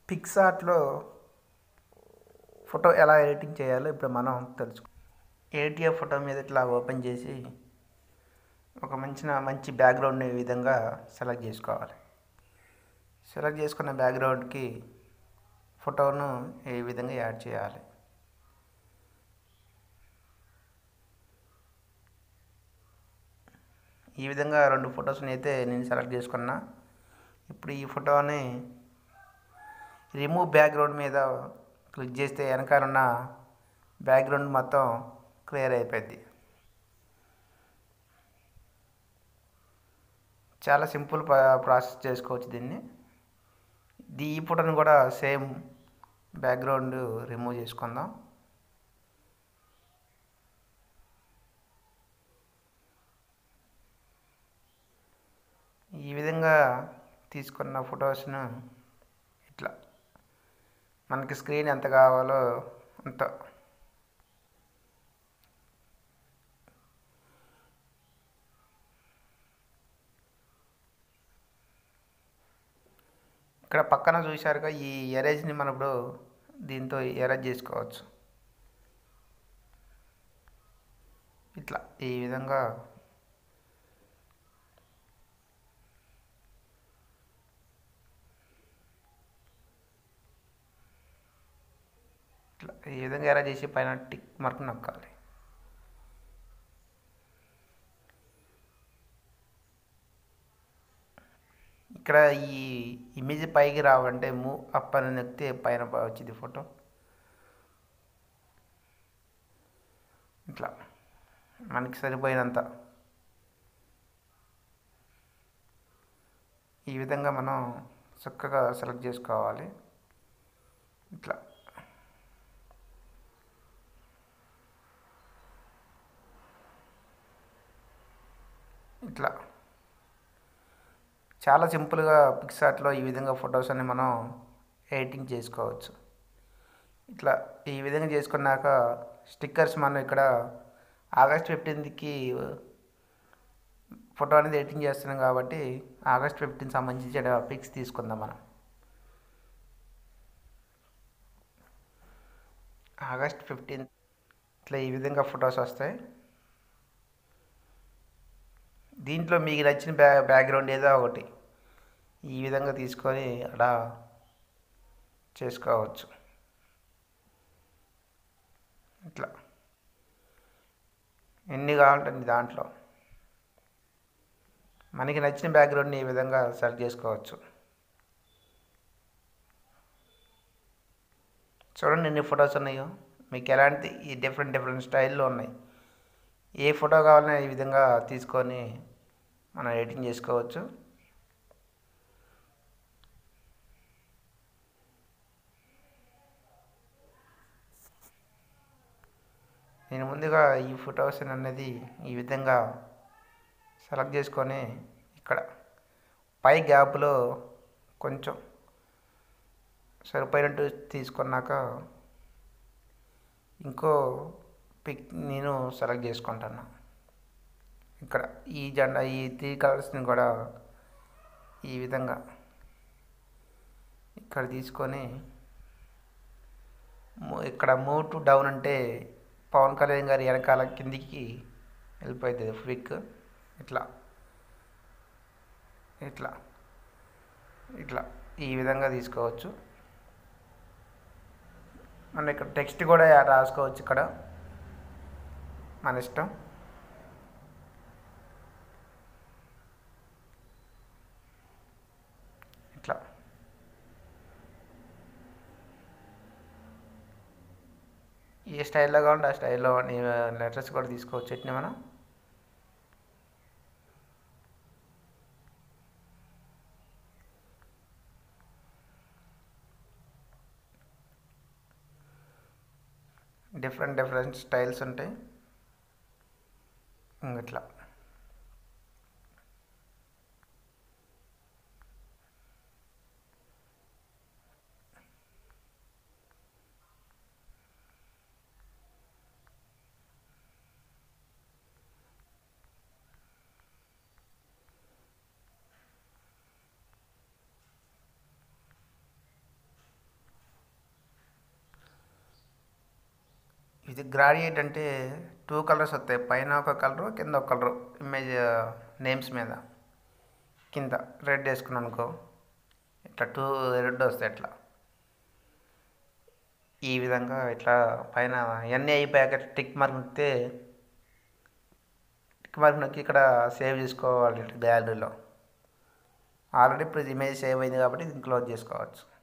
పిక్సార్ట్లో photo ఎలా editing చేయాలో ఇప్పుడు మనం తెలుసుకుందాం ఎడిటియర్ ఫోటో మీద ఇట్లా ఓపెన్ చేసి ఒక మంచిన మంచి బ్యాక్గ్రౌండ్ని ఈ విధంగా సెలెక్ట్ చేసుకోవాలి సెలెక్ట్ చేసుకున్న బ్యాక్గ్రౌండ్కి ఫోటోను ఈ విధంగా యాడ్ చేయాలి ఈ విధంగా రెండు ఫొటోస్ని అయితే నేను సెలెక్ట్ చేసుకున్నా ఇప్పుడు ఈ ఫోటోని రిమూవ్ బ్యాక్గ్రౌండ్ మీద క్లిక్ చేస్తే వెనకాల ఉన్న బ్యాక్గ్రౌండ్ మొత్తం క్లియర్ అయిపోద్ది చాలా సింపుల్ ప్రాసెస్ చేసుకోవచ్చు దీన్ని ఈ ఫోటోని కూడా సేమ్ బ్యాక్గ్రౌండ్ రిమూవ్ చేసుకుందాం ఈ విధంగా తీసుకున్న ఫొటోస్ను ఇట్లా మనకి స్క్రీన్ ఎంత కావాలో అంత ఇక్కడ పక్కన చూశారుగా ఈ ఎరేజ్ని మనం ఇప్పుడు దీంతో ఎరేజ్ చేసుకోవచ్చు ఇట్లా ఈ విధంగా ఇట్లా ఈ విధంగా ఎరేజ్ చేసి పైన టిక్ మార్క్ నొక్కాలి ఇక్కడ ఈ ఇమేజ్ పైకి రావాలంటే మూవ్ అప్ అని నొక్కితే పైన వచ్చింది ఫోటో ఇట్లా మనకి సరిపోయినంత ఈ విధంగా మనం చక్కగా సెలెక్ట్ చేసుకోవాలి ఇట్లా ఇట్లా చాలా సింపుల్గా పిక్సార్ట్లో ఈ విధంగా ఫొటోస్ అన్ని మనం ఎడిటింగ్ చేసుకోవచ్చు ఇట్లా ఈ విధంగా చేసుకున్నాక స్టిక్కర్స్ మనం ఇక్కడ ఆగస్ట్ ఫిఫ్టీన్త్కి ఫోటో అనేది ఎడిటింగ్ చేస్తున్నాం కాబట్టి ఆగస్ట్ ఫిఫ్టీన్ సంబంధించిన పిక్స్ తీసుకుందాం మనం ఆగస్ట్ ఫిఫ్టీన్ ఇట్లా ఈ విధంగా ఫొటోస్ వస్తాయి దీంట్లో మీకు నచ్చిన బ్యా బ్యాక్గ్రౌండ్ ఏదో ఒకటి ఈ విధంగా తీసుకొని అలా చేసుకోవచ్చు ఇట్లా ఎన్ని కావాలంటే అన్ని దాంట్లో మనకి నచ్చిన బ్యాక్గ్రౌండ్ని ఈ విధంగా సెలెక్ట్ చేసుకోవచ్చు చూడండి ఎన్ని ఫొటోస్ ఉన్నాయో మీకు ఎలాంటి ఈ డిఫరెంట్ డిఫరెంట్ స్టైల్లో ఉన్నాయి ఏ ఫోటో కావాలన్నా ఈ విధంగా తీసుకొని మనం ఎడిటింగ్ చేసుకోవచ్చు నేను ముందుగా ఈ ఫొటోస్ అనేది ఈ విధంగా సెలెక్ట్ చేసుకొని ఇక్కడ పై గ్యాప్లో కొంచెం సరిపోయినట్టు తీసుకున్నాక ఇంకో పిక్ నేను సెలెక్ట్ చేసుకుంటాను ఇక్కడ ఈ జెండా ఈ త్రీ కలర్స్ని కూడా ఈ విధంగా ఇక్కడ తీసుకొని ఇక్కడ మూవ్ టు డౌన్ అంటే పవన్ కళ్యాణ్ గారి వెనకాల కిందికి వెళ్ళిపోతుంది ఫ్లిక్ ఇట్లా ఇట్లా ఇట్లా ఈ విధంగా తీసుకోవచ్చు మనం ఇక్కడ టెక్స్ట్ కూడా రాసుకోవచ్చు ఇక్కడ మన ఇష్టం ఇట్లా ఏ స్టైల్లో కావాలంటే ఆ స్టైల్లో లెటర్స్ కూడా తీసుకోవచ్చు ఎట్ని మనం డిఫరెంట్ డిఫరెంట్ స్టైల్స్ ఉంటాయి ఇట్లా ఇది గ్రాడ్యుయేట్ అంటే టూ కలర్స్ వస్తాయి పైన ఒక కలరు కింద ఒక కలరు ఇమేజ్ నేమ్స్ మీద కింద రెడ్ వేసుకున్నాను అనుకో ఇట్లా టూ రెడ్ వస్తాయి ఇట్లా ఈ విధంగా ఇట్లా పైన ఇవన్నీ అయిపోయాక టిక్ మార్క్ నొక్కితే టిక్ మార్క్ నొక్కి ఇక్కడ సేవ్ చేసుకోవాలి గ్యాలరీలో ఆల్రెడీ ఇప్పుడు ఇమేజ్ సేవ్ అయింది కాబట్టి ఇది క్లోజ్ చేసుకోవచ్చు